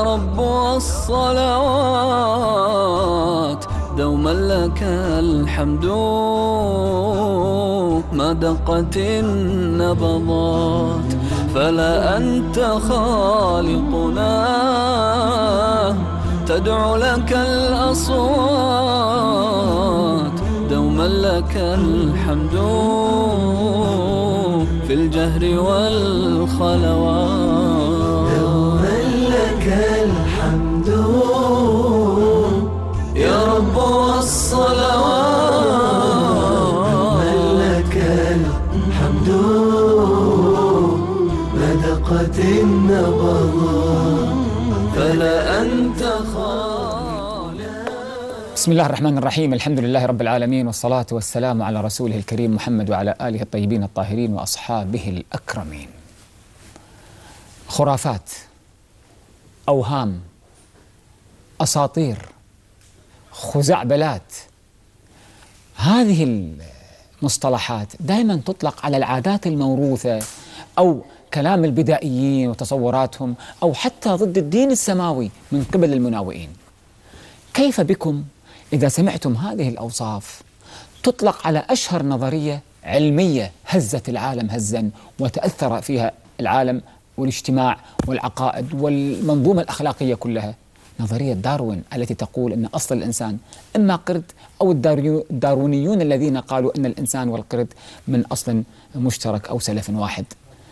يا رب والصلوات دوما لك الحمد ما دقت النبضات فلا أنت خالقنا تدعو لك الأصوات دوما لك الحمد في الجهر والخلوات دوما لك الحمد يا رب والصلوات لك الحمد ما دقت النبضات فلا أنت خالق بسم الله الرحمن الرحيم الحمد لله رب العالمين والصلاة والسلام على رسوله الكريم محمد وعلى آله الطيبين الطاهرين وأصحابه الأكرمين خرافات أوهام أساطير خزعبلات هذه المصطلحات دائما تطلق على العادات الموروثة أو كلام البدائيين وتصوراتهم أو حتى ضد الدين السماوي من قبل المناوئين كيف بكم إذا سمعتم هذه الأوصاف تطلق على أشهر نظرية علمية هزت العالم هزا وتأثر فيها العالم والاجتماع والعقائد والمنظومة الأخلاقية كلها نظرية داروين التي تقول أن أصل الإنسان إما قرد أو الداريو- الداروينيون الذين قالوا أن الإنسان والقرد من أصل مشترك أو سلف واحد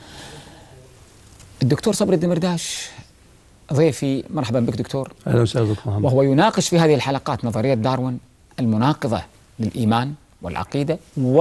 الدكتور صبري الدمرداش ضيفي مرحبا بك دكتور اهلا وسهلا دكتور محمد وهو يناقش في هذه الحلقات نظرية داروين المناقضة للإيمان والعقيدة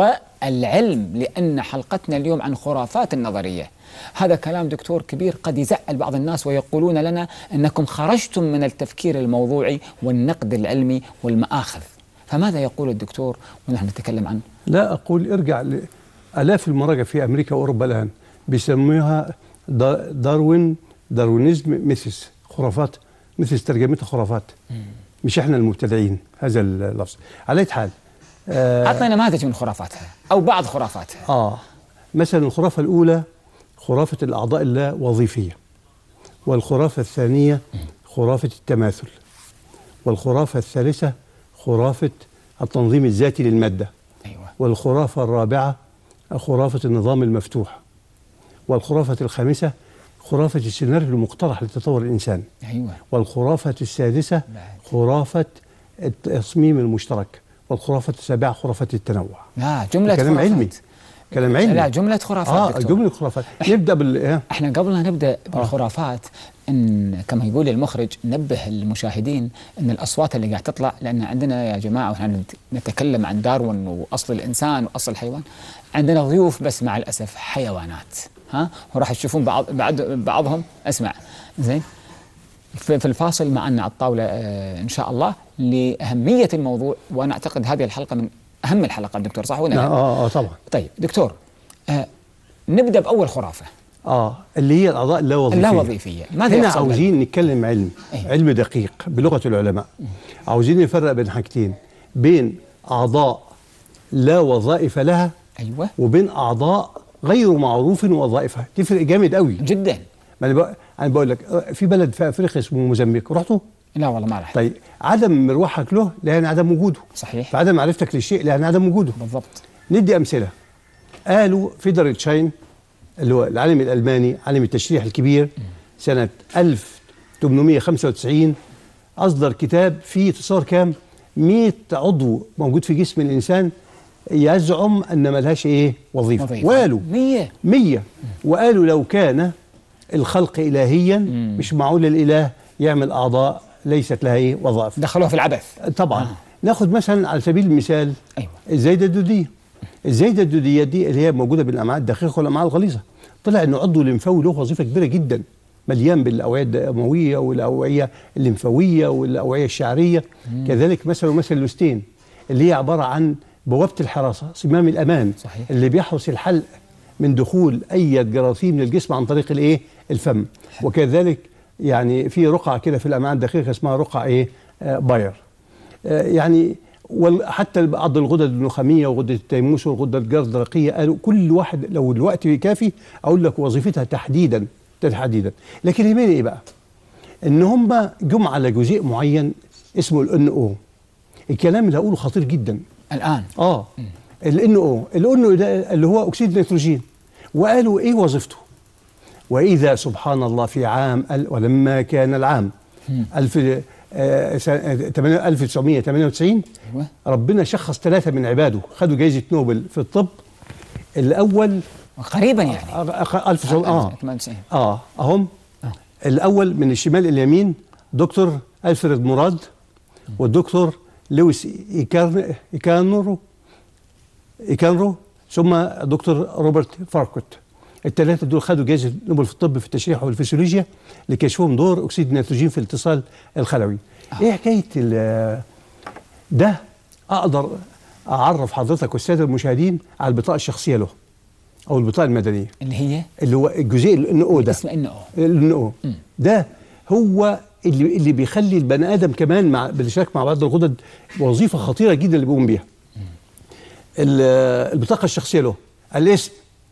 والعلم لأن حلقتنا اليوم عن خرافات النظرية هذا كلام دكتور كبير قد يزعل بعض الناس ويقولون لنا أنكم خرجتم من التفكير الموضوعي والنقد العلمي والمآخذ فماذا يقول الدكتور ونحن نتكلم عن لا اقول ارجع لالاف المراجع في امريكا واوروبا الان بيسموها دا- داروين داروينيزم ميثس خرافات مثل ترجمتها خرافات مش احنا المبتدعين هذا اللفظ على أي حال آه, أعطنا نماذج من خرافاتها أو بعض خرافاتها اه مثلا الخرافه الاولى خرافه الاعضاء اللوظيفيه والخرافه الثانيه خرافه التماثل والخرافه الثالثه خرافه التنظيم الذاتي للماده أيوة والخرافة الرابعة خرافة النظام المفتوح والخرافة الخامسة خرافة السيناريو المقترح لتطور الإنسان أيوة والخرافة السادسة بعد. خرافة التصميم المشترك والخرافة السابعة خرافة التنوع لا جملة كلام خرافات. علمي كلام علمي لا جملة خرافات اه دكتور. جملة خرافات نبدأ بال إيه؟ احنا قبل لا نبدا بالخرافات ان كما يقول المخرج نبه المشاهدين ان الاصوات اللي قاعد تطلع لان عندنا يا جماعه واحنا نت- نتكلم عن داروين واصل الانسان واصل الحيوان عندنا ضيوف بس مع الاسف حيوانات ها وراح تشوفون بعض بعض بعضهم اسمع زين في في الفاصل معنا على الطاوله آه، ان شاء الله لاهميه الموضوع وانا اعتقد هذه الحلقه من اهم الحلقات دكتور صح ولا اه لا؟ اه, آه طبعا طيب دكتور آه نبدا باول خرافه اه اللي هي الأعضاء اللاوظيفية اللاوظيفية ماذا هنا يقصد عاوزين نتكلم علم إيه؟ علم دقيق بلغة العلماء عاوزين نفرق بين حاجتين بين أعضاء لا وظائف لها ايوه وبين أعضاء غير معروف وظائفها تفرق جامد قوي جدا ما أنا بق- أنا بقول لك آه، في بلد في أفريقيا اسمه موزمبيق رحتوا لا والله ما رحت طيب عدم مروحك له لا يعني عدم وجوده صحيح فعدم معرفتك للشيء لا يعني عدم وجوده بالضبط ندي امثله قالوا فيدرال تشاين اللي هو العالم الالماني عالم التشريح الكبير سنه 1895 اصدر كتاب فيه تصور كام 100 عضو موجود في جسم الانسان يزعم ان ملهاش ايه وظيفه, وظيفة. وقالوا مية مية وقالوا لو كان الخلق إلهيا مش معقول الإله يعمل أعضاء ليست لها إيه وظائف دخلوها في العبث طبعا ناخد مثلا على سبيل المثال أيوة. الزايده الدوديه الزايده الدوديه دي اللي هي موجوده بالامعاء الدقيقه والامعاء الغليظه طلع انه عضو لمفاوي له وظيفه كبيره جدا مليان بالاوعيه الدمويه والاوعيه الليمفاويه والاوعيه الشعريه كذلك مثلا مثل اللوستين اللي هي عباره عن بوابه الحراسه صمام الامان صحيح. اللي بيحرس الحلق من دخول اي جراثيم للجسم عن طريق الايه الفم وكذلك يعني في رقعه كده في الامعاء الدقيقه اسمها رقعه ايه آه باير آه يعني وحتى بعض الغدد النخاميه وغده التيموس والغده الجرثرقيه قالوا كل واحد لو الوقت كافي اقول لك وظيفتها تحديدا تحديدا لكن يهمني ايه بقى؟ ان هم جم على جزيء معين اسمه الان او الكلام اللي هقوله خطير جدا الان اه الان او الان او ده اللي هو اكسيد النيتروجين وقالوا ايه وظيفته واذا سبحان الله في عام ال- ولما كان العام ألف آه، سنة- آه، تمانية- 1998 أيوة. ربنا شخص ثلاثة من عباده خدوا جائزة نوبل في الطب الأول قريبا يعني آه، آه، 1900 اه 98 اه اهم آه. الاول من الشمال الى اليمين دكتور الفريد مراد والدكتور لويس إيكارن- ايكانرو ايكانرو ثم دكتور روبرت فاركوت الثلاثه دول خدوا جائزه نوبل في الطب في التشريح والفسيولوجيا لكشفهم دور اكسيد النيتروجين في الاتصال الخلوي ايه حكايه ال- ده اقدر اعرف حضرتك والساده المشاهدين على البطاقه الشخصيه له او البطاقه المدنيه اللي هي اللي هو الجزيء الان او ده اسم انه الان او ده هو اللي اللي بيخلي البني ادم كمان مع بالاشتراك مع بعض الغدد وظيفه خطيره جدا اللي بيقوم بيها ال- البطاقه الشخصيه له الاسم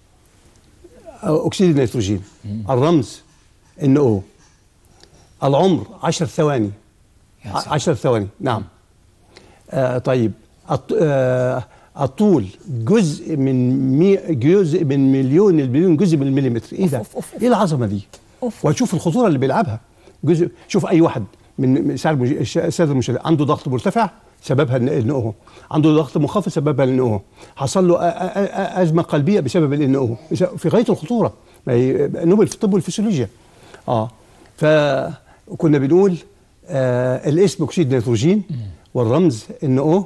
أو اكسيد النيتروجين الرمز ان او العمر 10 ثواني يا سلام. 10 ثواني نعم آه طيب الط- آه الطول جزء من مي جزء من مليون البليون جزء من المليمتر ايه ده؟ أوف، أوف، أوف. ايه العظمه دي؟ أوف. وهتشوف الخطوره اللي بيلعبها جزء شوف اي واحد من من سعر المج- الش- الساده المشاهدين عنده ضغط مرتفع سببها الان او عنده ضغط منخفض سببها الان او حصل له أ- أ- أ- ازمه قلبيه بسبب الان او في غايه الخطوره ما هي نوبل في الطب والفسيولوجيا اه فكنا بنقول آه الاسم اكسيد نيتروجين والرمز ان او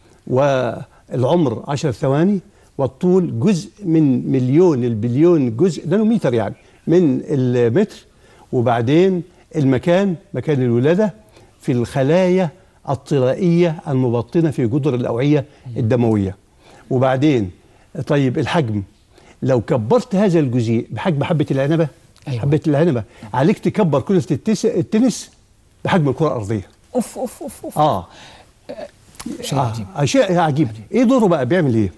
والعمر 10 ثواني والطول جزء من مليون البليون جزء نانومتر يعني من المتر وبعدين المكان مكان الولادة في الخلايا الطلائية المبطنة في جدر الأوعية الدموية وبعدين طيب الحجم لو كبرت هذا الجزيء بحجم حبة العنبة أيوة. حبة العنبة عليك تكبر كرة التس- التنس بحجم الكرة الأرضية اوف اوف اوف اوف اه شيء عجيب آه شيء عجيب ايه دوره بقى بيعمل ايه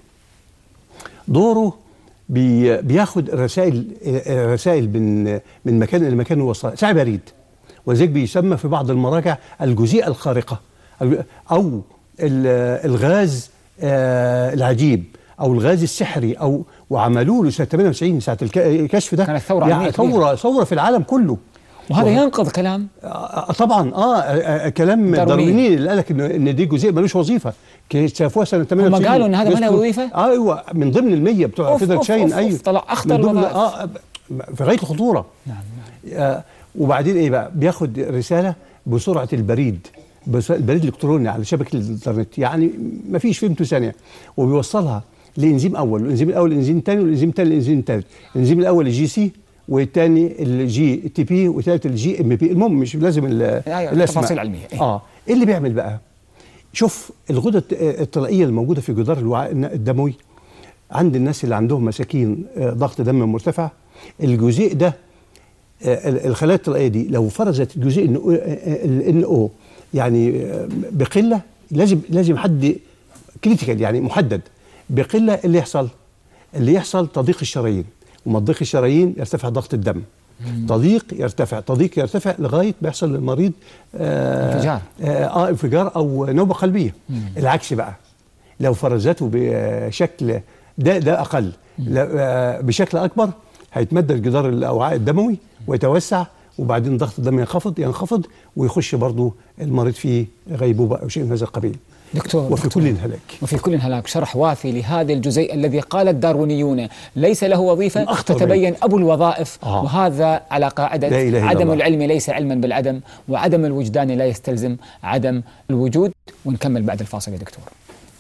دوره بي بياخد رسائل رسائل من من مكان الى مكان وصل ساعه بريد ولذلك بيسمى في بعض المراجع الجزيئه الخارقه او ال- الغاز آه، العجيب او الغاز السحري او وعملوا له سنه 98 ساعه الك- الكشف ده كانت ثورة يعني علمية كبيرة. ثوره ثوره في العالم كله وهذا وه- ينقض كلام آه طبعا اه, آه, آه كلام دارويني. دارويني اللي قال لك ان ان دي جزيء ملوش وظيفه اكتشفوها سنه 98 قالوا إن هذا ما له يذكروا- وظيفة؟ آه ايوه من ضمن المية بتوع أوف، فيدر أوف، شاين أوف، أوف، ايوه طلع أخطر من ضمن الوظائف. اه في غايه الخطوره نعم آه وبعدين ايه بقى بياخد رساله بسرعه البريد بس البريد الالكتروني على شبكه الانترنت يعني ما فيش فهمته ثانيه وبيوصلها لانزيم اول الانزيم الاول الانزيم الثاني والانزيم الثاني الانزيم الثالث الانزيم الاول الجي سي والثاني الجي تي بي والثالث الجي ام بي المهم مش لازم ال- أيوة، الاسماء تفاصيل علمية، إيه. اه ايه اللي بيعمل بقى شوف الغدد الطلائيه الموجوده في جدار الوعاء الدموي عند الناس اللي عندهم مساكين آه، ضغط دم مرتفع الجزيء ده آه، ال- الخلايا الطلائيه دي لو فرزت الجزيء الان او يعني آه، بقله لازم لازم حد كريتيكال يعني محدد بقله إيه اللي يحصل اللي يحصل تضيق الشرايين وما تضيق الشرايين يرتفع ضغط الدم تضيق يرتفع تضيق يرتفع لغايه ما يحصل للمريض آه انفجار. آه, اه انفجار او نوبه قلبيه العكس بقى لو فرزته بشكل ده ده اقل لا- آه، بشكل اكبر هيتمدد جدار الاوعاء الدموي ويتوسع وبعدين ضغط الدم ينخفض ينخفض ويخش برضه المريض في غيبوبه او شيء من هذا القبيل دكتور وفي دكتور. كل هلاك وفي كل هلاك شرح وافي لهذا الجزيء الذي قال الداروينيون ليس له وظيفة أخطر فتبين أبو الوظائف آه. وهذا على قاعدة لا إله إلا عدم الله. العلم ليس علما بالعدم وعدم الوجدان لا يستلزم عدم الوجود ونكمل بعد الفاصل يا دكتور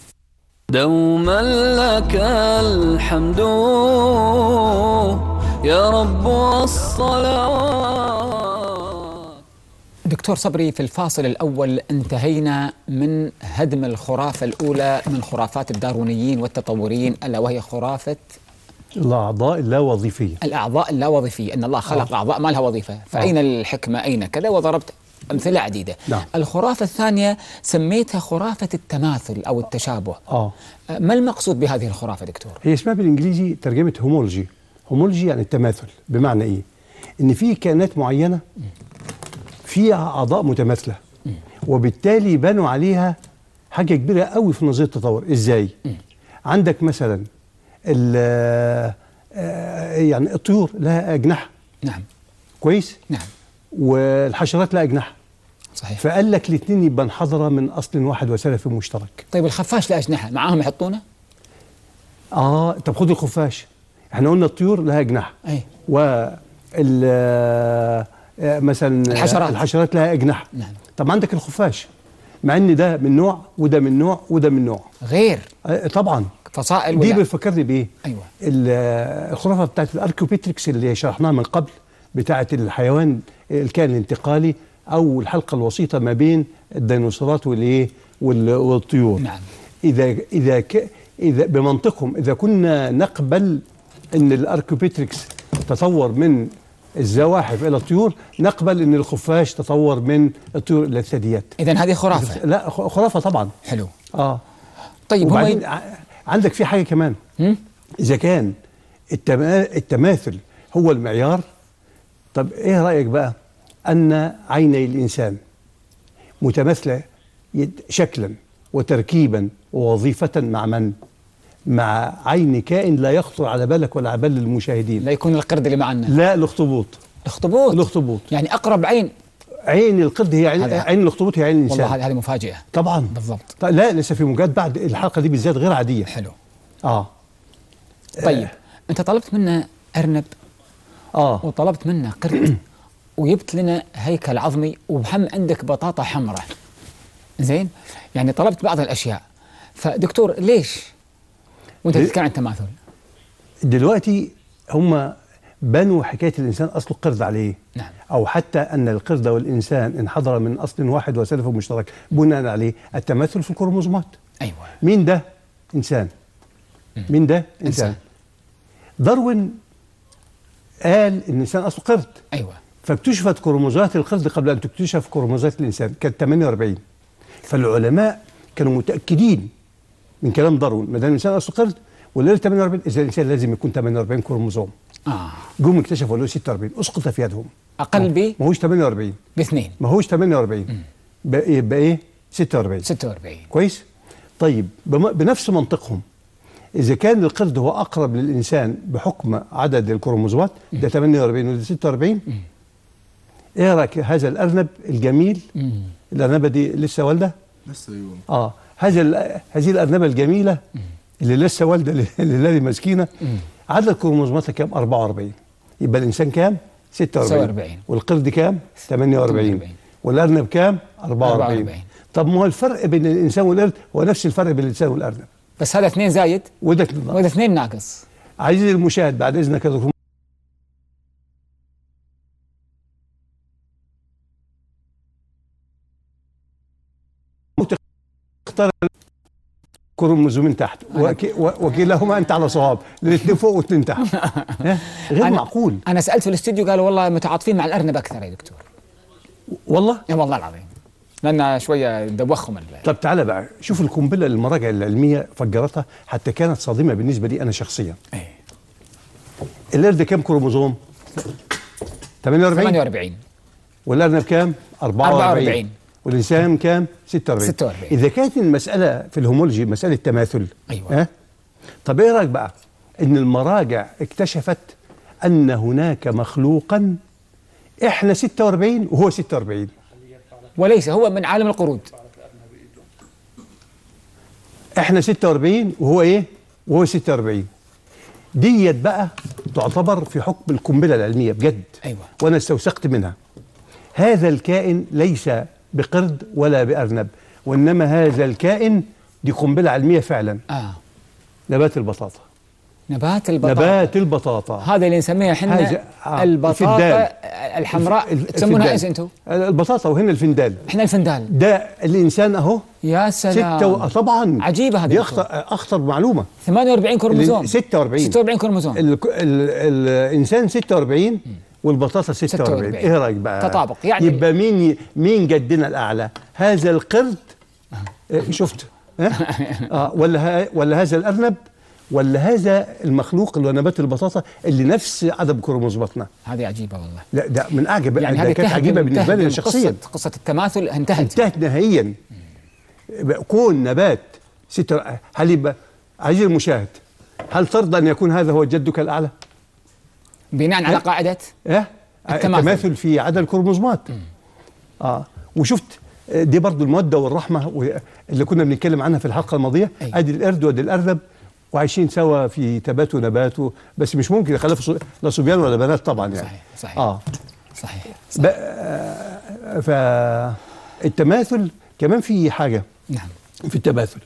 دوما لك الحمد يا رب والصلوات دكتور صبري في الفاصل الأول انتهينا من هدم الخرافة الأولى من خرافات الداروينيين والتطوريين ألا وهي خرافة الاعضاء اللا وظيفيه الأعضاء اللاوظيفية أن الله خلق أعضاء ما لها وظيفة فأين الحكمة أين كذا وضربت أمثلة عديدة نعم. الخرافة الثانية سميتها خرافة التماثل أو التشابه اه ما المقصود بهذه الخرافة دكتور؟ هي اسمها بالانجليزي ترجمه هومولوجي هومولوجي يعني التماثل بمعنى ايه ان في كائنات معينه فيها اعضاء متماثله وبالتالي بنوا عليها حاجه كبيره قوي في نظريه التطور ازاي عندك مثلا ال- آه، يعني الطيور لها اجنحه نعم كويس نعم والحشرات لها اجنحه صحيح فقال لك الاثنين يبقى انحدر من اصل واحد وسلف مشترك طيب الخفاش له اجنحه معاهم يحطونه؟ اه طب خد الخفاش احنا قلنا الطيور لها اجنحه اي و ال- آه، مثلا الحشرات. الحشرات لها اجنحه نعم. طب عندك الخفاش مع ان ده من نوع وده من نوع وده من نوع غير آه، طبعا فصائل دي ولا بتفكرني بايه ايوه ال- آه، الخرافه بتاعت الاركيوبيتريكس اللي شرحناها من قبل بتاعت الحيوان الكائن الانتقالي او الحلقه الوسيطه ما بين الديناصورات والايه وال- والطيور نعم. اذا اذا ك اذا بمنطقهم اذا كنا نقبل ان الاركيوبيتريكس تطور من الزواحف الى الطيور نقبل ان الخفاش تطور من الطيور الى الثدييات اذا هذه خرافه لا خ- خرافه طبعا حلو اه طيب هم وبعدين ي... ع- عندك في حاجه كمان هم؟ اذا كان التما... التماثل هو المعيار طب ايه رايك بقى ان عيني الانسان متماثله يد- شكلا وتركيبا ووظيفه مع من مع عين كائن لا يخطر على بالك ولا على بال المشاهدين لا يكون القرد اللي معنا لا الاخطبوط الاخطبوط الاخطبوط يعني اقرب عين عين القرد هي عين, هذا- عين الاخطبوط هي عين الانسان والله هذه هذه مفاجاه طبعا بالضبط طيب لا لسه في مجال بعد الحلقه دي بالذات غير عاديه حلو اه طيب انت طلبت منا ارنب اه وطلبت منا قرد وجبت لنا هيكل عظمي وهم عندك بطاطا حمراء زين يعني طلبت بعض الاشياء فدكتور ليش وانت ليه؟ تتكلم عن التماثل دلوقتي هم بنوا حكايه الانسان اصله قرد عليه نعم. او حتى ان القرد والانسان انحدر من اصل واحد وسلف مشترك بناء عليه التماثل في الكروموزومات ايوه مين ده انسان مين ده انسان, إنسان. داروين قال ان الانسان اصله قرد ايوه فاكتشفت كروموزومات القرد قبل ان تكتشف كروموزومات الانسان كانت 48 فالعلماء كانوا متاكدين من كلام داروين ما دام الانسان اصله قرد والليل 48 اذا الانسان لازم يكون 48 كروموزوم اه جم اكتشفوا له 46 اسقط في يدهم اقل ب ما هوش 48 باثنين ما هوش 48 بقى يبقى ايه 46 46 كويس طيب بم- بنفس منطقهم اذا كان القرد هو اقرب للانسان بحكم عدد الكروموزومات ده 48 وده 46 ايه رايك هذا الارنب الجميل الارنبه دي لسه والده لسه يوم اه هذا ال- هذه الارنبه الجميله اللي لسه والده اللي اللي مسكينه عدد كروموزوماتها كام 44 يبقى الانسان كام 46 46. والقرد كام 48 48. والارنب كام 44 44. طب ما هو الفرق بين الانسان والقرد هو نفس الفرق بين الانسان والارنب بس هذا اثنين زايد وده وهذا اثنين ناقص عزيزي المشاهد بعد اذنك يا دكتور تختار كروموزومين تحت وك- و- وكلاهما انت على صواب الاثنين فوق واثنين تحت ها؟ غير أنا- معقول انا سالت في الاستوديو قالوا والله متعاطفين مع الارنب اكثر يا دكتور والله يا والله العظيم لان شويه دوخهم ال- طب تعالى بقى شوف القنبله اللي المراجع العلميه فجرتها حتى كانت صادمه بالنسبه لي انا شخصيا إيه. القرد كام كروموزوم 48 48 والارنب كام 44 44. والانسان كام 46 46. اذا كانت المساله في الهومولوجي مساله تماثل أيوة. ها طب ايه رايك بقى ان المراجع اكتشفت ان هناك مخلوقا احنا 46 وهو 46 وليس هو من عالم القرود احنا 46 وهو ايه وهو 46 ديت بقى تعتبر في حكم القنبله العلميه بجد أيوة. وانا استوثقت منها هذا الكائن ليس بقرد ولا بارنب وانما هذا الكائن دي قنبله علميه فعلا اه نبات البطاطا نبات البطاطا نبات البطاطا هذا اللي نسميها احنا هذا- آه، البطاطا الفندال. الحمراء الف- تسمونها الفندال. ايش انتم؟ البطاطا وهنا الفندال احنا الفندال ده الانسان اهو يا سلام ستة و... طبعا عجيبة هذه دي الدكتور. اخطر اخطر معلومه 48 كروموزوم ال- 46 46 كروموزوم ال... ال... الانسان 46 والبطاطا 46 46. ايه رايك بقى تطابق. يعني- يبقى مين ي... مين جدنا الاعلى هذا القرد إيه، شفت ها؟ آه ولا ها... ولا هذا الارنب ولا هذا المخلوق اللي هو نبات البطاطا اللي نفس عدد كروموزوماتنا هذه عجيبه والله لا ده من اعجب يعني ده هذه كانت انتهت عجيبه من- بالنسبه انتهت لي من شخصيا قصة, قصة التماثل انتهت انتهت نهائيا كون نبات ستة هل يبقى عزيزي المشاهد هل ترضى ان يكون هذا هو جدك الاعلى؟ بناء على قاعدة ايه التماثل. التماثل في عدد الكروموزومات اه وشفت آه، دي برضو الموده والرحمه و- اللي كنا بنتكلم عنها في الحلقه الماضيه أي. ادي القرد وادي الارنب وعايشين سوا في تبات ونبات و- بس مش ممكن يخلفوا ص- لا صبيان ولا بنات طبعا يعني صحيح صحيح اه صحيح, ب- آه، فالتماثل كمان في حاجه نعم في التماثل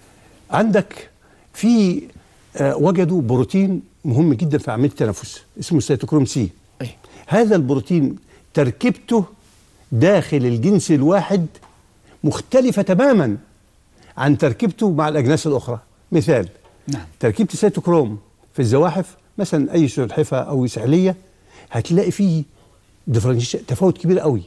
عندك في آه، وجدوا بروتين مهم جدا في عمليه التنفس اسمه السيتوكروم سي أي. هذا البروتين تركيبته داخل الجنس الواحد مختلفة تماما عن تركيبته مع الأجناس الأخرى مثال نعم تركيبة السيتوكروم في الزواحف مثلا أي سلحفة أو سحلية هتلاقي فيه differentiation- تفاوت كبير قوي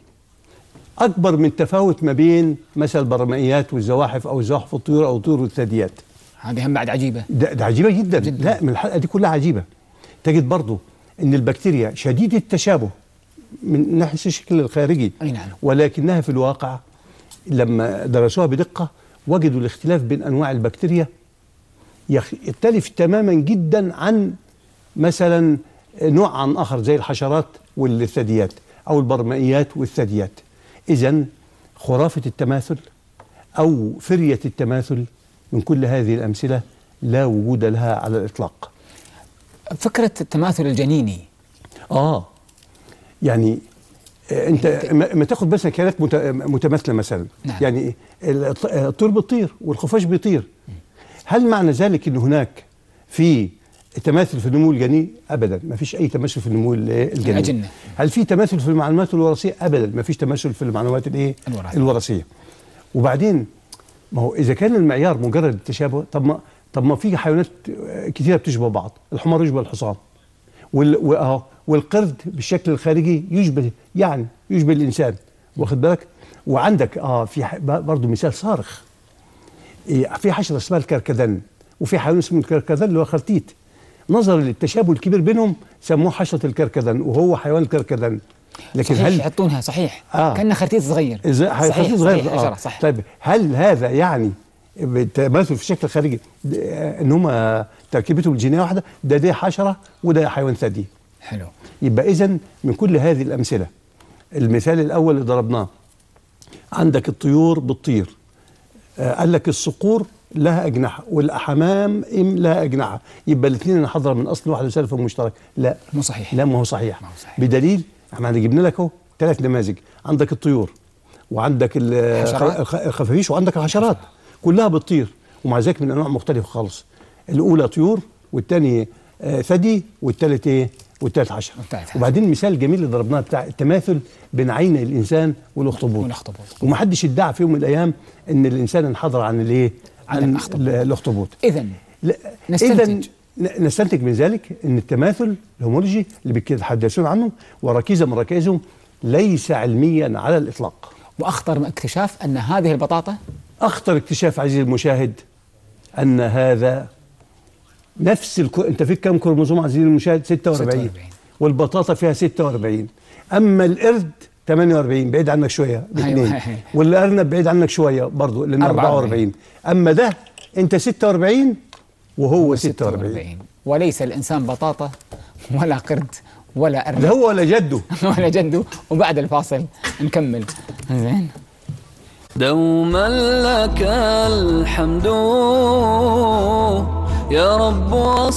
أكبر من تفاوت ما بين مثلا البرمائيات والزواحف أو الزواحف والطيور أو الطيور والثدييات هذه هم بعد عجيبة ده, ده عجيبه جدا. جداً. لا من الحلقه دي كلها عجيبه تجد برضو ان البكتيريا شديده التشابه من ناحيه الشكل الخارجي أي نعم. ولكنها في الواقع لما درسوها بدقه وجدوا الاختلاف بين انواع البكتيريا يخ- يختلف تماما جدا عن مثلا نوع عن اخر زي الحشرات والثدييات او البرمائيات والثدييات اذا خرافه التماثل او فريه التماثل من كل هذه الامثله لا وجود لها على الاطلاق فكرة التماثل الجنيني اه يعني آه، انت ما ما تاخد مثلا كائنات مت- متماثله مثلا نعم. يعني الط- آه، الطير بيطير والخفاش بيطير هل معنى ذلك ان هناك في تماثل في النمو الجنيني ابدا ما فيش اي تماثل في النمو ال- الجنيني الأجنة. هل في تماثل في المعلومات الوراثيه ابدا ما فيش تماثل في المعلومات الايه الوراثية. الوراثيه وبعدين ما هو اذا كان المعيار مجرد التشابه طب ما طب ما في حيوانات آه، كثيره بتشبه بعض الحمار يشبه الحصان وال وأهو والقرد بالشكل الخارجي يشبه يعني يشبه الانسان واخد بالك وعندك اه في ح- برضه مثال صارخ إيه، في حشره اسمها الكركدن وفي حيوان اسمه الكركدن اللي هو خرتيت نظرا للتشابه الكبير بينهم سموه حشره الكركدن وهو حيوان الكركدن لكن صحيح هل يحطونها صحيح آه. كأنه خرتيت صغير إذا صحيح خرتيت صغير صحيح آه. حشرة صح طيب هل هذا يعني بالتماثل في الشكل الخارجي د- آه، ان هم تركيبتهم الجينيه واحده ده ده حشره وده حيوان ثدي حلو يبقى اذا من كل هذه الامثله المثال الاول اللي ضربناه عندك الطيور بتطير آه قال لك الصقور لها اجنحه والاحمام ام لها اجنحه يبقى الاثنين انحدر من اصل واحد وسالفه مشترك لا مو صحيح لا ما هو صحيح ما هو صحيح. بدليل احنا جبنا لك اهو ثلاث نماذج عندك الطيور وعندك ال- الحشرات. الخ- الخفافيش وعندك الحشرات كلها بتطير ومع ذلك من انواع مختلفه خالص الاولى طيور والثاني آه، ثدي والثالث ايه والثالث حشره والثالث حشرة. وبعدين المثال الجميل اللي ضربناه بتاع التماثل بين عين الانسان والاخطبوط والأخطبوط. ومحدش ادعى في يوم من الايام ان الانسان انحدر عن الايه عن الأخطبوط. ال- الاخطبوط إذا لا نستنتج. إذن ن- نستنتج من ذلك ان التماثل الهومولوجي اللي بيتحدثون عنه وركيزه من ركائزهم ليس علميا على الاطلاق. وأخطر من اكتشاف أن هذه البطاطا اخطر اكتشاف عزيزي المشاهد ان هذا نفس الكو... انت فيك كم كروموسوم عزيزي المشاهد 46 46. والبطاطا فيها 46 اما القرد 48 بعيد عنك شويه باثنين أيوة. والارنب بعيد عنك شويه برضه لانه 44. 44 اما ده انت 46 وهو 46 وليس الإنسان بطاطا ولا قرد ولا لا أرنب هو ولا جده ولا جده وبعد الفاصل نكمل زين دوما لك الحمد يا رب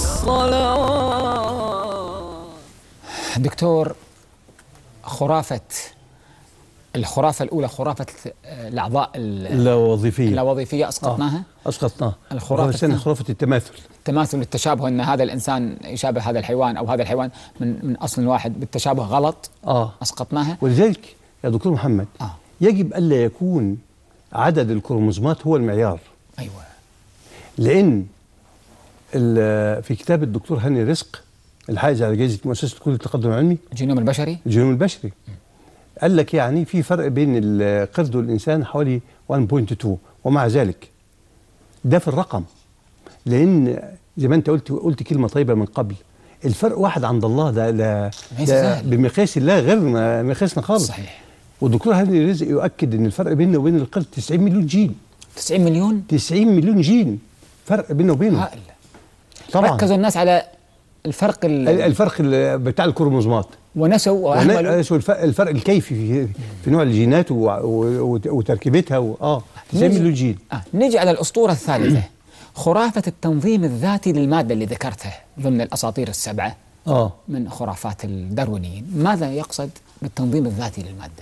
والصلوات دكتور خرافة الخرافة الأولى خرافة آه، الأعضاء ال- لا وظيفيه اللاوظيفية أسقطناها اسقطناه الخرافة الثانيه الثانية. خرافه التماثل تماثل التشابه أن هذا الإنسان يشابه هذا الحيوان أو هذا الحيوان من من أصل واحد بالتشابه غلط اه أسقطناها ولذلك يا دكتور محمد آه. يجب الا يكون عدد الكروموزومات هو المعيار أيوة لان ال- في كتاب الدكتور هاني رزق الحائز على جائزه مؤسسه كل التقدم العلمي الجينوم البشري الجينوم البشري قال لك يعني في فرق بين القرد والانسان حوالي 1.2 ومع ذلك ده في الرقم لان زي ما انت قلت قلت كلمه طيبه من قبل الفرق واحد عند الله ده ده, ليس ده سهل. بمقياس الله غير ما- مقياسنا خالص صحيح والدكتور هاني رزق يؤكد ان الفرق بيننا وبين القرد 90 مليون جين 90 مليون 90 مليون جين فرق بيننا وبينه هائل طبعا ركزوا الناس على الفرق ال- ال- الفرق ال- بتاع الكروموزومات ونسوا وهنا- واهملوا أسف، الف- الفرق الكيفي في, في نوع الجينات و- و- وتركيبتها و- اه 90 نيجي- مليون جين آه. نيجي على الأسطورة الثالثة خرافة التنظيم الذاتي للمادة اللي ذكرتها ضمن الأساطير السبعة اه من خرافات الداروينيين ماذا يقصد بالتنظيم الذاتي للمادة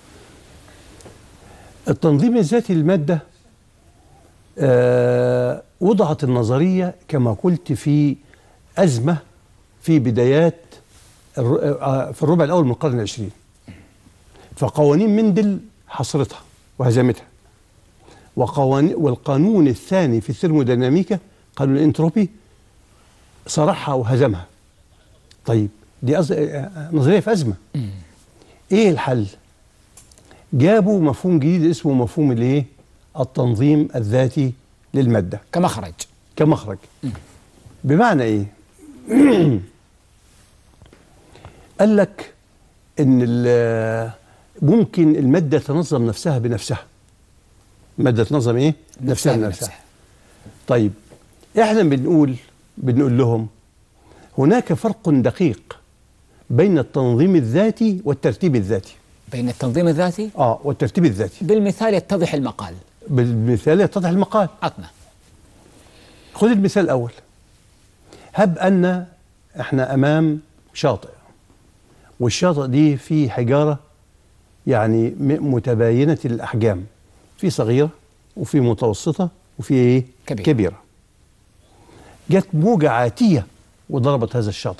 التنظيم الذاتي للمادة آه وضعت النظرية كما قلت في أزمة في بدايات الر- آه في الربع الأول من القرن العشرين فقوانين مندل حصرتها وهزمتها وقوانين والقانون الثاني في الثرموديناميكا قانون الانتروبي صرحها وهزمها طيب دي أز... آه، نظرية في أزمة إيه الحل؟ جابوا مفهوم جديد اسمه مفهوم الايه؟ التنظيم الذاتي للماده كمخرج كمخرج. بمعنى ايه؟ قال لك ان ال- ممكن الماده تنظم نفسها بنفسها. الماده تنظم ايه؟ نفسها بنفسها. طيب احنا بنقول بنقول لهم هناك فرق دقيق بين التنظيم الذاتي والترتيب الذاتي. بين التنظيم الذاتي اه والترتيب الذاتي. بالمثال يتضح المقال بالمثال يتضح المقال عطنا خذ المثال الأول هب أن إحنا أمام شاطئ والشاطئ دي فيه حجارة يعني م- متباينة الأحجام في صغيرة وفي متوسطة وفي إيه؟ كبيرة. كبيرة جت موجة عاتية وضربت هذا الشاطئ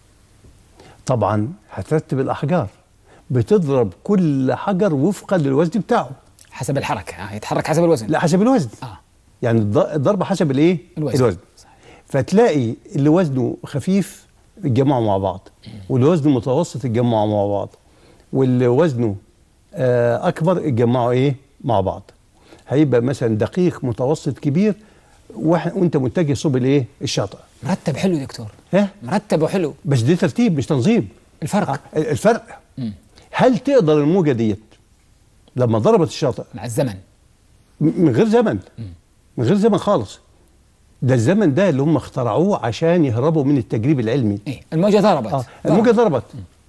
طبعا هترتب الأحجار بتضرب كل حجر وفقا للوزن بتاعه حسب الحركة آه. يتحرك حسب الوزن لا حسب الوزن آه. يعني الض- الضربه حسب الايه الوزن. الوزن فتلاقي اللي وزنه خفيف يتجمعوا مع بعض واللي وزنه متوسط يتجمعوا مع بعض واللي وزنه آه، اكبر يتجمعوا ايه مع بعض هيبقى مثلا دقيق متوسط كبير وإح- وانت متجه صوب الايه الشاطئ مرتب حلو دكتور ها مرتب وحلو بس دي ترتيب مش تنظيم الفرق الفرق هل تقدر الموجه ديت لما ضربت الشاطئ مع الزمن م- من غير زمن من غير زمن خالص ده الزمن ده اللي هم اخترعوه عشان يهربوا من التجريب العلمي إيه الموجة ضربت اه الموجه ضربت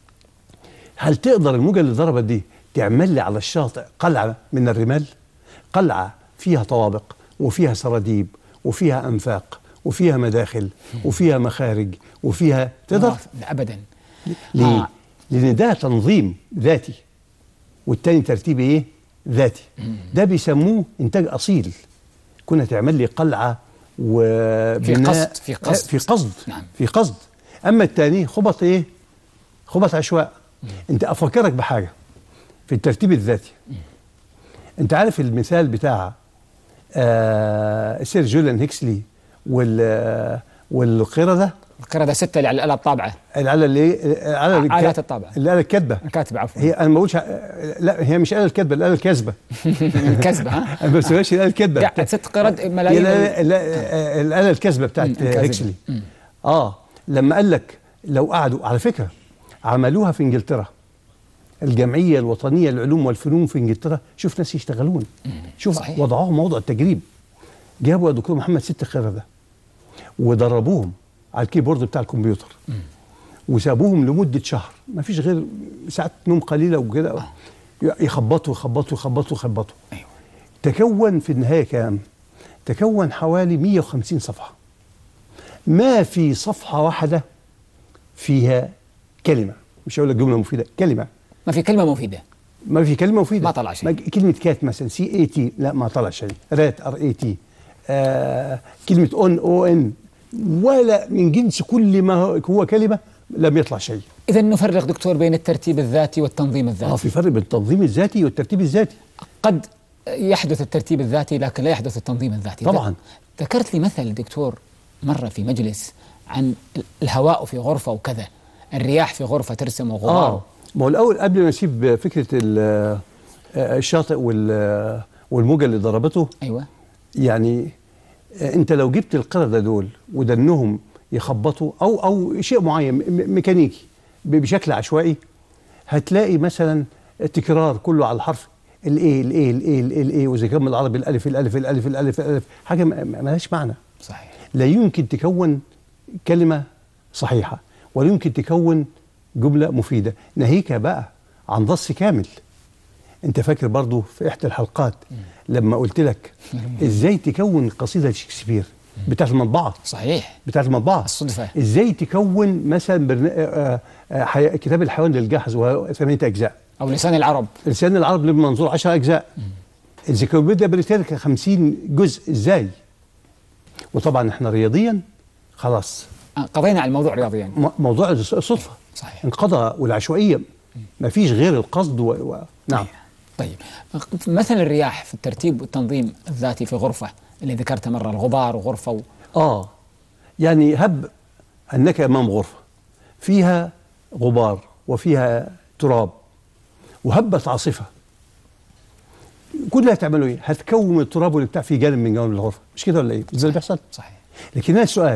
هل تقدر الموجه اللي ضربت دي تعمل لي على الشاطئ قلعه من الرمال قلعه فيها طوابق وفيها سراديب وفيها انفاق وفيها مداخل وفيها مخارج وفيها تقدر لا أبدا ليه؟ آه. لأن ده تنظيم ذاتي والتاني ترتيب إيه؟ ذاتي ده بيسموه إنتاج أصيل كنا تعمل لي قلعة وبناء قصد- في قصد. في قصد نعم. في قصد أما التاني خبط إيه؟ خبط عشواء أنت أفكرك بحاجة في الترتيب الذاتي أنت عارف المثال بتاع آه سير جوليان هيكسلي وال والقردة القردة ستة اللي على الآلة الطابعة الآلة اللي الآلة الك- آلات الطابعة. الآلة الكاتبة الكاتب عفوا هي انا ما بقولش لا هي مش الآلة الكاتبة الآلة الكاذبة الكذبة ها انا ما بسميهاش الآلة الكاتبة قاعد ست قرد هي ملايين الآلة- الآلة الآلة الكاذبة بتاعت مم، الكاذبة. هيكسلي اه لما قال لك لو قعدوا على فكرة عملوها في انجلترا الجمعية الوطنية للعلوم والفنون في انجلترا شوف ناس يشتغلون شوف صحيح. وضعوهم موضع التجريب جابوا يا دكتور محمد ست قردة ودربوهم على الكيبورد بتاع الكمبيوتر وسابوهم لمدة شهر ما فيش غير ساعات نوم قليلة وكده يخبطوا يخبطوا يخبطوا يخبطوا أيوة. تكون في النهاية كام؟ تكون حوالي 150 صفحة ما في صفحة واحدة فيها كلمة مش هقول لك جملة مفيدة كلمة ما في كلمة مفيدة ما في كلمة مفيدة ما طلع شيء. ما- كلمة كات مثلا سي اي تي لا ما طلع شيء رات ار اي تي آه كلمة اون او ان ولا من جنس كل ما هو- هو كلمة لم يطلع شيء إذا نفرق دكتور بين الترتيب الذاتي والتنظيم اه الذاتي في فرق بين التنظيم الذاتي والترتيب الذاتي قد يحدث الترتيب الذاتي لكن لا يحدث التنظيم الذاتي طبعاً. ذكرت لي مثل دكتور مرة في مجلس عن الهواء في غرفة وكذا الرياح في غرفة ترسم وغبار اه ما هو الاول قبل ما نسيب فكره ال- آه، الشاطئ وال- والموجه اللي ضربته أيوة يعني آه، انت لو جبت القردة دول ودنهم يخبطوا او او شيء معين م- ميكانيكي ب- بشكل عشوائي هتلاقي مثلا التكرار كله على الحرف الايه الايه الايه الايه الايه واذا كان بالعربي الالف الالف الالف الالف الالف حاجه ما ما لهاش معنى صحيح لا يمكن تكون كلمة صحيحة ولا يمكن تكون جملة مفيدة ناهيك بقى عن نص كامل انت فاكر برضو في احدى الحلقات لما قلت لك ازاي تكون قصيدة شكسبير بتاعت المطبعة صحيح بتاعت المطبعة الصدفة. ازاي تكون مثلا برنا... آه آه حي... كتاب الحيوان للجاحظ وهو ثمانية اجزاء او لسان العرب لسان العرب لابن منظور 10 اجزاء الانسيكلوبيديا بريتانيكا 50 جزء ازاي وطبعا احنا رياضيا خلاص آه، قضينا على الموضوع رياضيا م- موضوع الصدفه صحيح انقضى والعشوائيه ما فيش غير القصد و... و... نعم طيب مثل الرياح في الترتيب والتنظيم الذاتي في غرفة اللي ذكرتها مرة الغبار وغرفة و... اه يعني هب انك امام غرفه فيها غبار وفيها تراب وهبت عاصفه كل اللي هتعمله ايه؟ هتكوم التراب والبتاع في جانب من جوانب الغرفه مش كده ولا ايه؟ مش ده اللي بيحصل؟ صحيح لكن هنا السؤال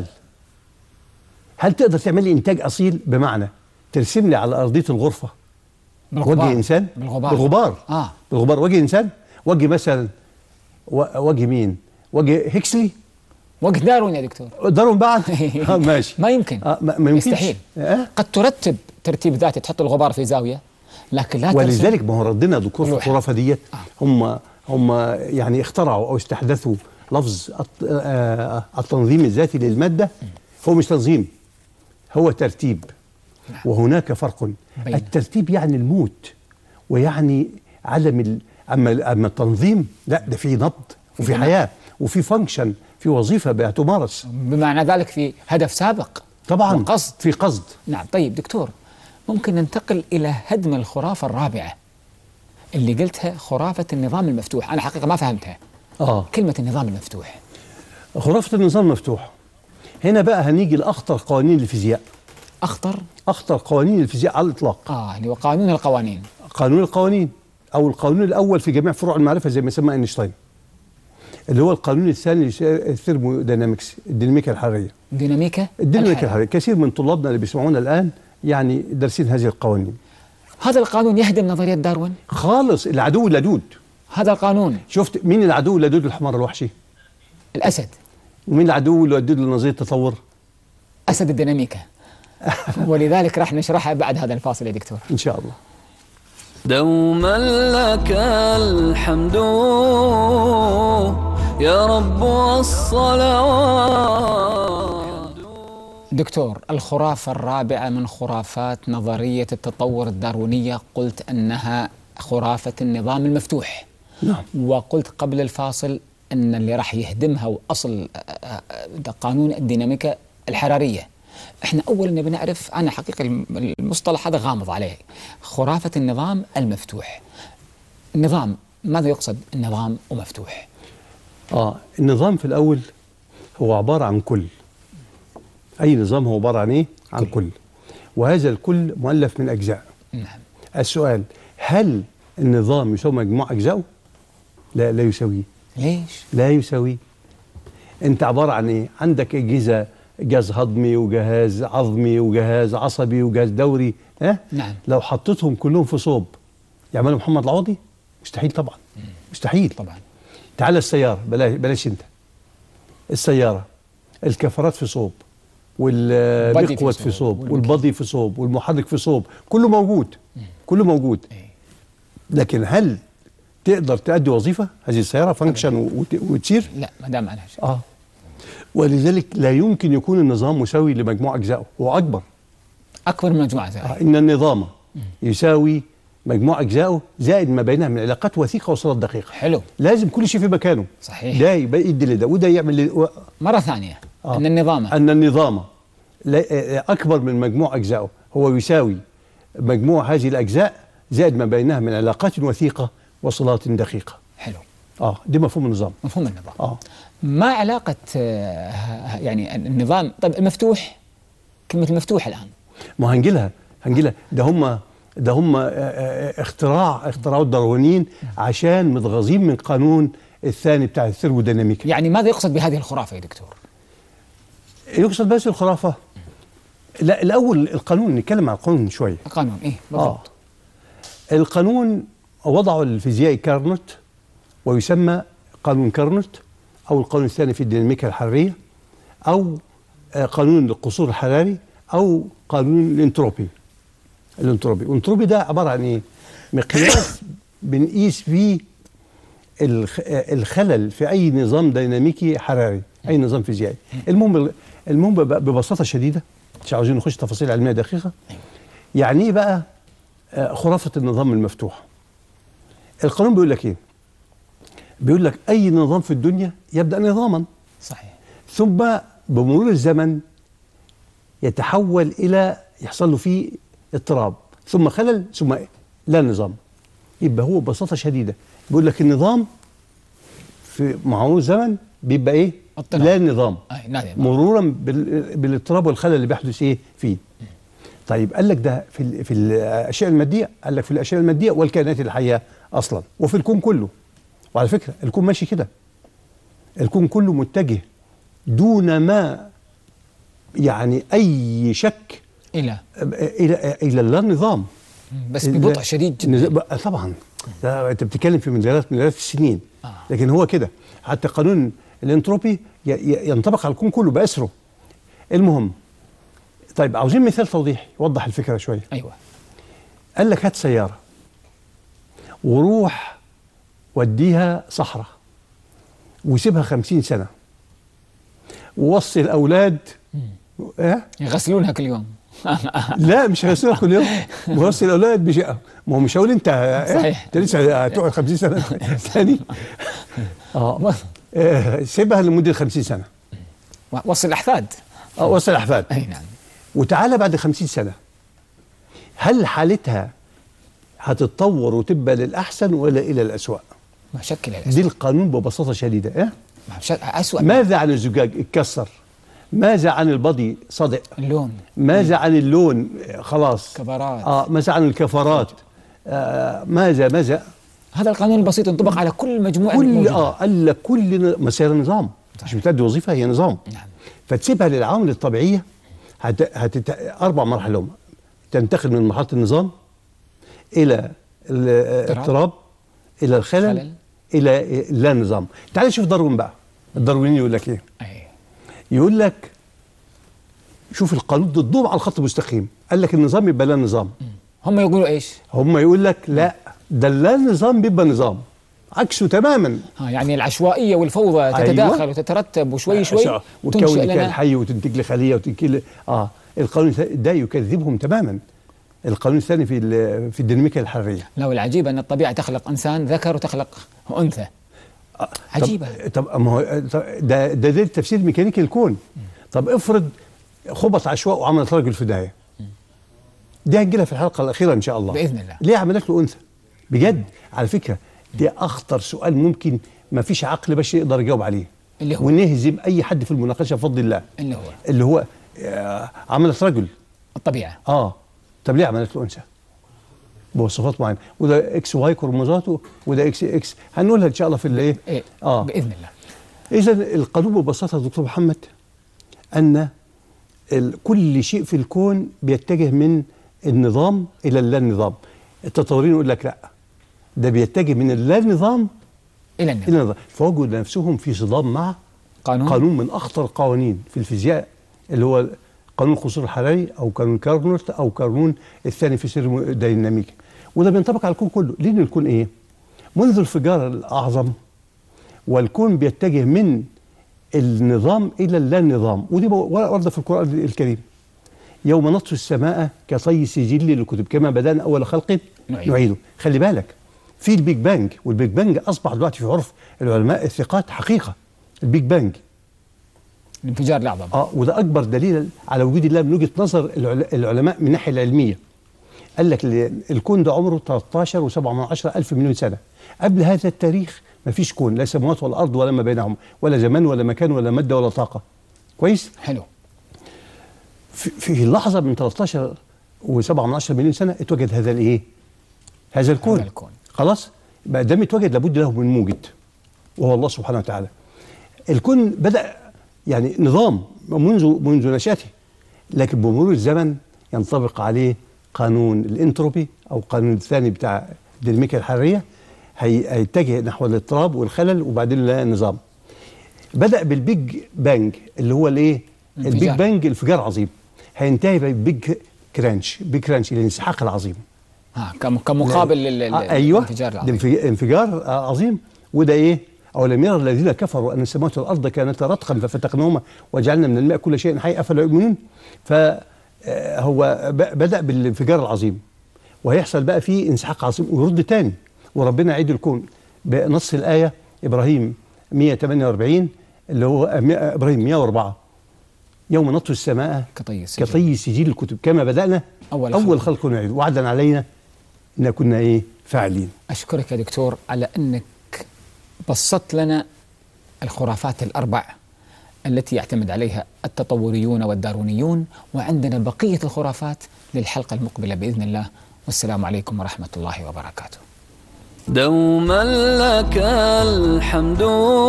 هل تقدر تعمل لي انتاج اصيل بمعنى ترسم لي على ارضيه الغرفه وجه انسان بالغبار بالغبار اه بالغبار وجه انسان وجه مثلا و- وجه مين وجه هيكسلي وقت دارون يا دكتور دارون بعد آه ماشي ما يمكن آه ما, ما يمكنش يستحيل آه قد ترتب ترتيب ذاتي تحط الغبار في زاوية لكن لا ترسم ولذلك ما هو ردنا دكتور في لوحة. الخرافه ديت آه. هم هم يعني اخترعوا او استحدثوا لفظ الت- آه، التنظيم الذاتي للماده هو مش تنظيم هو ترتيب نعم. وهناك فرق بين. الترتيب يعني الموت ويعني عدم ال... اما اما التنظيم لا ده في نبض وفي جماعة. حياه وفي فانكشن في وظيفه بتمارس بمعنى ذلك في هدف سابق طبعا وقصد في قصد نعم طيب دكتور ممكن ننتقل إلى هدم الخرافة الرابعة اللي قلتها خرافة النظام المفتوح أنا حقيقة ما فهمتها اه كلمة النظام المفتوح خرافه النظام المفتوح هنا بقى هنيجي لاخطر قوانين الفيزياء أخطر اخطر قوانين الفيزياء على الاطلاق آه اللي هو قانون القوانين قانون القوانين او القانون الاول في جميع فروع المعرفه زي ما سمى اينشتاين اللي هو القانون الثاني الثيرمودينامكس الديناميكا الحراريه ديناميكا الديناميكا الحياة. الحراريه كثير من طلابنا اللي بيسمعونا الان يعني دارسين هذه القوانين هذا القانون يهدم نظرية داروين خالص العدو اللدود هذا القانون شفت مين العدو اللدود الحمار الوحشي الأسد ومين العدو اللدود لنظريه التطور أسد الديناميكا ولذلك راح نشرحها بعد هذا الفاصل يا دكتور ان شاء الله دوما لك الحمد يا رب والصلوات دكتور الخرافة الرابعة من خرافات نظرية التطور الداروينية قلت أنها خرافة النظام المفتوح نعم وقلت قبل الفاصل أن اللي راح يهدمها وأصل آه، آه، ده قانون الديناميكا الحرارية احنا أولا نبي نعرف أنا حقيقة الم- المصطلح هذا غامض عليه خرافة النظام المفتوح النظام ماذا يقصد النظام ومفتوح اه النظام في الاول هو عباره عن كل اي نظام هو عباره عن ايه عن كل وهذا الكل مؤلف من اجزاء نعم السؤال هل النظام يساوي مجموع اجزائه لا لا يساويه ليش لا يساويه انت عباره عن ايه عندك اجهزه جهاز هضمي وجهاز عظمي وجهاز عصبي وجهاز دوري ها نعم. لو حطيتهم كلهم في صوب يعملوا محمد العوضي مستحيل طبعا مستحيل طبعا تعال السيارة بلاش بلاش انت السيارة الكفرات في صوب والمقود في في صوب، صوب والبضي في صوب والمحرك في صوب كله موجود كله موجود إيه. لكن هل تقدر تأدي وظيفة هذه السيارة فانكشن وت- وتسير لا ما دام على شيء اه ولذلك لا يمكن يكون النظام مساوي لمجموع أجزائه هو أكبر أكبر من مجموعة زي آه إن النظام يساوي مجموع أجزائه زائد ما بينها من علاقات وثيقة وصلات دقيقة حلو لازم كل شيء في مكانه صحيح. ده يبقى يدي لده وده يعمل لده مرة ثانية آه. أن النظام أن النظام لا- آه، أكبر من مجموع أجزائه هو يساوي مجموع هذه الأجزاء زائد ما بينها من علاقات وثيقة وصلات دقيقة حلو آه دي مفهوم النظام مفهوم النظام آه ما علاقة آه، ه- يعني النظام طيب المفتوح كلمة المفتوح الآن ما هنجيلها هنجيلها ده هم ده هم آه، آه، اختراع اختراعوا الداروينيين عشان متغاظين من قانون الثاني بتاع الثيرموديناميكا يعني ماذا يقصد بهذه الخرافة يا دكتور يقصد بس الخرافه لا الاول القانون نتكلم عن القانون شويه القانون إيه بالضبط القانون وضعه الفيزيائي كارنوت ويسمى قانون كارنوت او القانون الثاني في الديناميكا الحراريه او آه، قانون القصور الحراري او قانون الانتروبي الانتروبي الانتروبي ده عباره عن ايه مقياس بنقيس فيه الخ- آه، الخلل في اي نظام ديناميكي حراري اي نظام فيزيائي المهم المهم بب- ببساطه شديده مش عاوزين نخش تفاصيل علميه دقيقه يعني ايه بقى آه، خرافه النظام المفتوح القانون بيقول لك ايه بيقول لك اي نظام في الدنيا يبدا نظاما صحيح ثم بمرور الزمن يتحول الى يحصل له فيه اضطراب ثم خلل ثم لا نظام يبقى هو ببساطه شديده بيقول لك النظام في مع مرور الزمن بيبقى ايه اضطراب. لا نظام أي نعم مرورا بال- بالاضطراب والخلل اللي بيحدث ايه فيه طيب قال لك ده في ال- في الاشياء الماديه قال لك في الاشياء الماديه والكائنات الحيه اصلا وفي الكون كله وعلى فكره الكون ماشي كده الكون كله متجه دون ما يعني اي شك إلى الى الى اللا نظام بس ببطء شديد جدا نز- بقى طبعا ده انت بتتكلم في مليارات مليارات السنين آه. لكن هو كده حتى قانون الانتروبي ي- ي- ينطبق على الكون كله باسره المهم طيب عاوزين مثال توضيحي يوضح الفكره شويه أيوة قال لك هات سياره وروح وديها صحراء وسيبها خمسين سنه ووصي الاولاد إيه؟ يغسلونها كل يوم لا مش هيصير كل يوم موصي الاولاد بشقه ما هو مش هقول انت صحيح. انت لسه هتقعد 50 سنه ثاني اه آه، سيبها لمده 50 سنه وصل الأحفاد اه وصل الاحفاد أي نعم وتعالى بعد 50 سنه هل حالتها هتتطور وتبقى للاحسن ولا الى الاسوء؟ ما شكل دي الأسوأ القانون ببساطه شديده إيه؟ ما شك- أسوأ ماذا عن الزجاج اتكسر؟ ماذا عن البضي صدق؟ اللون ماذا عن اللون آه، خلاص كفرات. اه ماذا عن الكفرات آه ماذا ماذا هذا القانون البسيط ينطبق على كل مجموعة كل موجودة. اه قال لك كل ن- مسيرة نظام مش بتأدي وظيفة هي نظام نعم. فتسيبها للعوامل الطبيعية هت... هتت... أربع مراحل هم تنتقل من مرحلة النظام إلى الاضطراب إلى الخلل خلل. إلى لا نظام تعال شوف داروين بقى الدارويني يقول لك إيه أي يقول لك شوف القانون ضدهم على الخط المستقيم قال لك النظام يبقى لا نظام هم يقولوا إيش هم يقول لك لا ده لا نظام بيبقى نظام عكسه تماما ها يعني العشوائية والفوضى أيوة. تتداخل وتترتب وشوي شوي وتكون تنشئ كائن لنا حي وتنتج لي خليه وتنتج لي اه القانون ده يكذبهم تماما القانون الثاني في ال- في الديناميكا الحراريه لو العجيب أن الطبيعة تخلق إنسان ذكر وتخلق أنثى آه، عجيبة. طب, طب ما هو طب ده ده, ده تفسير ميكانيكي الكون طب افرض خبط عشواء وعملت رجل في داهيه دي هنجي لها في الحلقه الاخيره ان شاء الله بإذن الله. ليه عملت له انثى بجد على فكره ده اخطر سؤال ممكن ما فيش عقل بشري يقدر يجاوب عليه اللي هو؟ ونهزم اي حد في المناقشه بفضل الله اللي هو اللي هو آه، عملت رجل الطبيعة اه طب ليه عملت له انثى بوصفات معينه وده اكس واي كروموزاته وده اكس اكس هنقولها ان شاء الله في الايه إيه اه بإذن الله اذا القانون ببساطه يا دكتور محمد ان ال- كل شيء في الكون بيتجه من النظام الى اللا نظام التطورين يقول لك لا ده بيتجه من اللا نظام إلى الى النظام النظام فوجدوا نفسهم في صدام مع قانون قانون من اخطر القوانين في الفيزياء اللي هو قانون القصور الحراري او قانون كارنوت او قانون الثاني في الثيرموديناميكا وده بينطبق على الكون كله لان الكون ايه منذ الانفجار الاعظم والكون بيتجه من النظام الى اللا نظام ودي ورده في القران الكريم يوم نطوي السماء كطي سجل للكتب كما بدانا اول خلق نعيده. نعيده خلي بالك في البيج بانج والبيج بانج اصبح دلوقتي في عرف العلماء الثقات حقيقه البيج بانج الانفجار الأعظم اه وده اكبر دليل على وجود الله من وجهه نظر العل- العلماء من الناحيه العلميه قال لك ال- الكون ده عمره 13 و7 من عشرة ألف مليون سنه قبل هذا التاريخ ما فيش كون لا سماوات ولا ارض ولا ما بينهم ولا زمان ولا مكان ولا ماده ولا طاقه كويس حلو في, في لحظه من 13 و7 من عشرة مليون سنه اتوجد هذا الايه هذا الكون هذا الكون. خلاص ما دام اتوجد لابد له من موجد وهو الله سبحانه وتعالى الكون بدأ يعني نظام منذ منذ نشأته لكن بمرور الزمن ينطبق عليه قانون الانتروبي او القانون الثاني بتاع الديناميكا الحراريه هي- هيتجه نحو الاضطراب والخلل وبعدين لا النظام بدأ بالبيج بانج اللي هو الايه البيج انفجار. بانج انفجار عظيم هينتهي بالبيج كرانش بيج كرانش الانسحاق العظيم ها كم- كمقابل لل- لل- آه ايوه للانفجار ده العظيم انفج- انفجار آه عظيم وده ايه اولم يرى الذين كفروا ان السماوات والارض كانتا رتقا ففتقناهما وجعلنا من الماء كل شيء حي افلا يؤمنون فهو بدا بالانفجار العظيم وهيحصل بقى فيه انسحاق عظيم ويرد تاني وربنا يعيد الكون بنص الايه ابراهيم 148 اللي هو آه، مئة- ابراهيم 104 يوم نطوي السماء كطي السجل. كطي سجيل الكتب كما بدانا أول اول خلق. خلق نعيد وعدا علينا ان كنا ايه فاعلين أشكرك يا دكتور على أنك بسطت لنا الخرافات الأربع التي يعتمد عليها التطوريون والدارونيون وعندنا بقية الخرافات للحلقة المقبلة بإذن الله والسلام عليكم ورحمة الله وبركاته دوما لك الحمد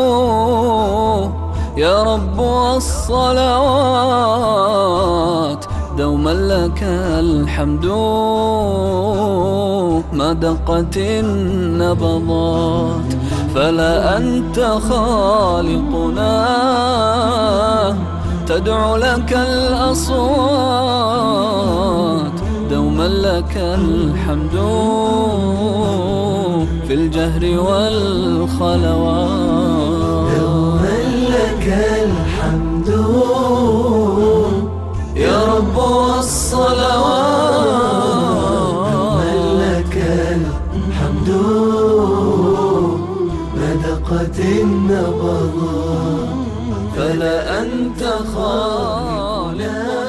يا رب والصلوات دوما لك الحمد ما دقت النبضات فلا أنت خالقنا تدعو لك الأصوات دوما لك الحمد في الجهر والخلوات دوما لك الحمد يا رب والصلوات دوما لك الحمد ما دقت النبضات فلا أنت خالق